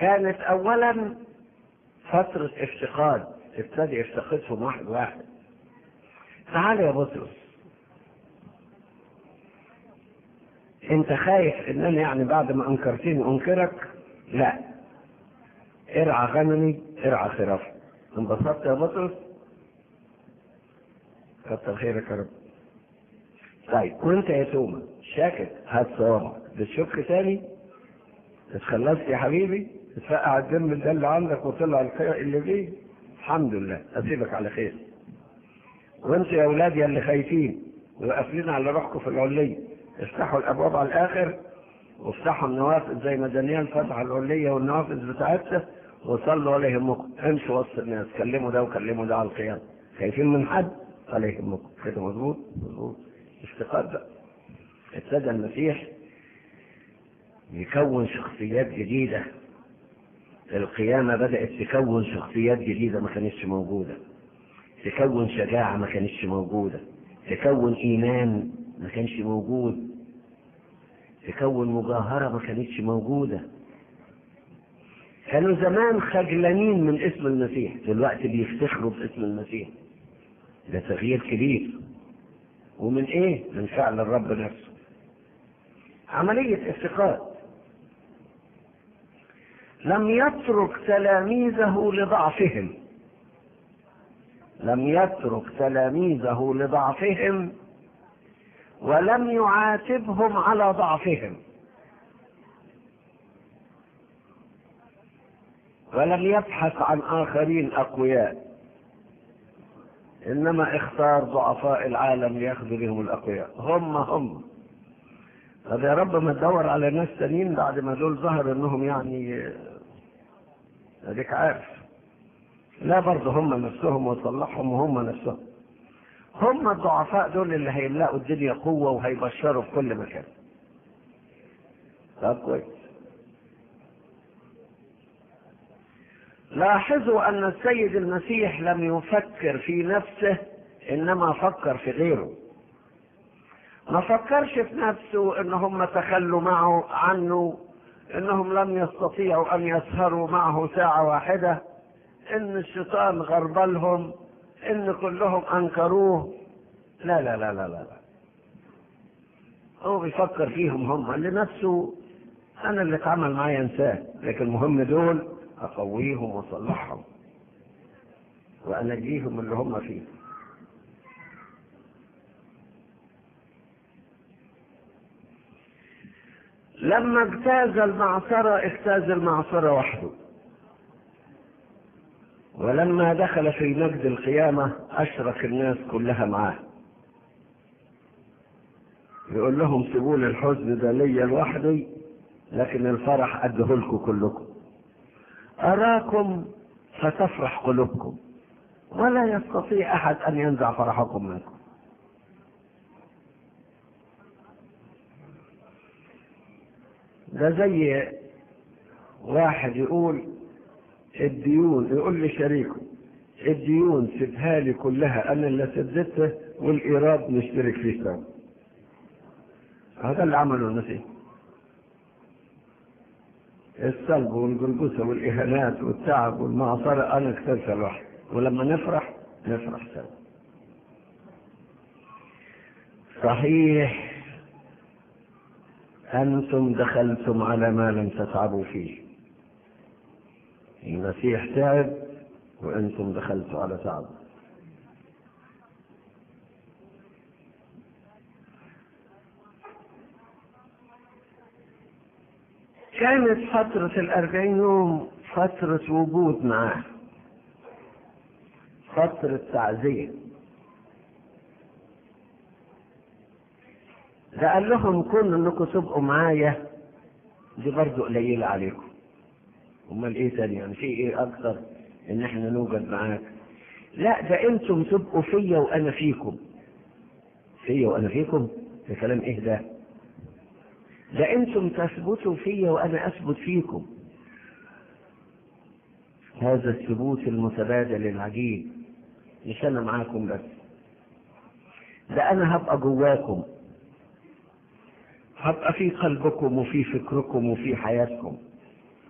كانت اولا فترة افتقاد ابتدي يفتقدهم واحد واحد تعال يا بطرس انت خايف ان انا يعني بعد ما انكرتني انكرك لا ارعى غنمي ارعى خرافي انبسطت يا بطرس كتر خيرك يا رب طيب وانت يا توما شاكك هات صوابعك بتشك تاني اتخلصت يا حبيبي اتفقع الدم ده اللي عندك وطلع الخير اللي فيه الحمد لله اسيبك على خير وانت يا اولاد يا اللي خايفين وقافلين على روحكم في العليه افتحوا الابواب على الاخر وافتحوا النوافذ زي ما دانيال فتح العليه والنوافذ بتاعتها وصلوا ولا يهمكم امشوا وسط الناس كلموا ده وكلموا ده على القيام خايفين من حد ولا يهمكم كده مظبوط مظبوط افتقاد بقى ابتدى المسيح يكون شخصيات جديده القيامة بدأت تكون شخصيات جديدة ما كانتش موجودة تكون شجاعة ما كانتش موجودة تكون إيمان ما كانش موجود تكون مجاهرة ما كانتش موجودة كانوا زمان خجلانين من اسم المسيح دلوقتي بيفتخروا باسم المسيح ده تغيير كبير ومن ايه من فعل الرب نفسه عملية افتقاد لم يترك تلاميذه لضعفهم لم يترك تلاميذه لضعفهم ولم يعاتبهم على ضعفهم ولم يبحث عن آخرين أقوياء إنما اختار ضعفاء العالم ليأخذ بهم الأقوياء هم هم طب يا رب ما تدور على ناس تانيين بعد ما دول ظهر انهم يعني اديك عارف لا برضه هم نفسهم وصلحهم وهم نفسهم هم الضعفاء دول اللي هيملأوا الدنيا قوة وهيبشروا في كل مكان طب كويس لاحظوا أن السيد المسيح لم يفكر في نفسه إنما فكر في غيره ما فكرش في نفسه ان هم تخلوا معه عنه انهم لم يستطيعوا ان يسهروا معه ساعة واحدة ان الشيطان غربلهم ان كلهم انكروه لا لا لا لا لا, لا. هو بيفكر فيهم هم لنفسه انا اللي اتعامل معايا انساه لكن المهم دول اقويهم واصلحهم وانجيهم اللي هم فيه لما اجتاز المعصرة اجتاز المعصرة وحده ولما دخل في مجد القيامة أشرك الناس كلها معاه يقول لهم سيبوا لي الحزن ده ليا لوحدي لكن الفرح أديه لكم كلكم أراكم فتفرح قلوبكم ولا يستطيع أحد أن ينزع فرحكم منكم ده زي واحد يقول الديون يقول لشريكه الديون سيبها لي كلها انا اللي سددتها والايراد نشترك فيه سوا هذا اللي عمله المسيح السلب والجلجسة والإهانات والتعب والمعصرة أنا اكتبتها لوحدي ولما نفرح نفرح سوا صحيح أنتم دخلتم على ما لم تتعبوا فيه المسيح تعب وأنتم دخلتوا على تعب كانت فترة الأربعين يوم فترة وجود معاه فترة تعزية ده قال لهم كون انكم تبقوا معايا دي برضه قليلة عليكم امال ايه تاني يعني في ايه اكتر ان احنا نوجد معاك لا ده انتم تبقوا فيا وانا فيكم فيا وانا فيكم ده كلام ايه ده ده انتم تثبتوا فيا وانا اثبت فيكم هذا الثبوت المتبادل العجيب مش انا معاكم بس ده انا هبقى جواكم هبقى في قلبكم وفي فكركم وفي حياتكم